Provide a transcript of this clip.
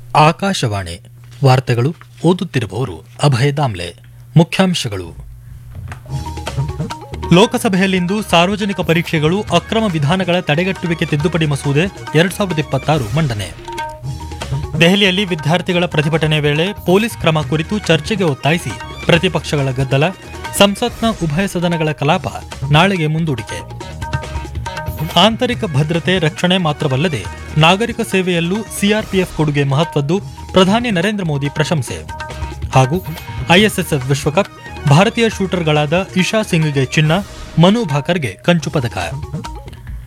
ಆಕಾಶವಾಣಿ ವಾರ್ತೆಗಳು ಓದುತ್ತಿರುವವರು ಅಭಯ ದಾಮ್ಲೆ ಮುಖ್ಯಾಂಶಗಳು ಲೋಕಸಭೆಯಲ್ಲಿಂದು ಸಾರ್ವಜನಿಕ ಪರೀಕ್ಷೆಗಳು ಅಕ್ರಮ ವಿಧಾನಗಳ ತಡೆಗಟ್ಟುವಿಕೆ ತಿದ್ದುಪಡಿ ಮಸೂದೆ ಎರಡ್ ಸಾವಿರದ ಇಪ್ಪತ್ತಾರು ಮಂಡನೆ ದೆಹಲಿಯಲ್ಲಿ ವಿದ್ಯಾರ್ಥಿಗಳ ಪ್ರತಿಭಟನೆ ವೇಳೆ ಪೊಲೀಸ್ ಕ್ರಮ ಕುರಿತು ಚರ್ಚೆಗೆ ಒತ್ತಾಯಿಸಿ ಪ್ರತಿಪಕ್ಷಗಳ ಗದ್ದಲ ಸಂಸತ್ನ ಉಭಯ ಸದನಗಳ ಕಲಾಪ ನಾಳೆಗೆ ಮುಂದೂಡಿಕೆ ಆಂತರಿಕ ಭದ್ರತೆ ರಕ್ಷಣೆ ಮಾತ್ರವಲ್ಲದೆ ನಾಗರಿಕ ಸೇವೆಯಲ್ಲೂ ಸಿಆರ್ಪಿಎಫ್ ಕೊಡುಗೆ ಮಹತ್ವದ್ದು ಪ್ರಧಾನಿ ನರೇಂದ್ರ ಮೋದಿ ಪ್ರಶಂಸೆ ಹಾಗೂ ಐಎಸ್ಎಸ್ಎಫ್ ವಿಶ್ವಕಪ್ ಭಾರತೀಯ ಶೂಟರ್ಗಳಾದ ಇಶಾ ಸಿಂಗ್ಗೆ ಚಿನ್ನ ಮನು ಭಾಕರ್ಗೆ ಕಂಚು ಪದಕ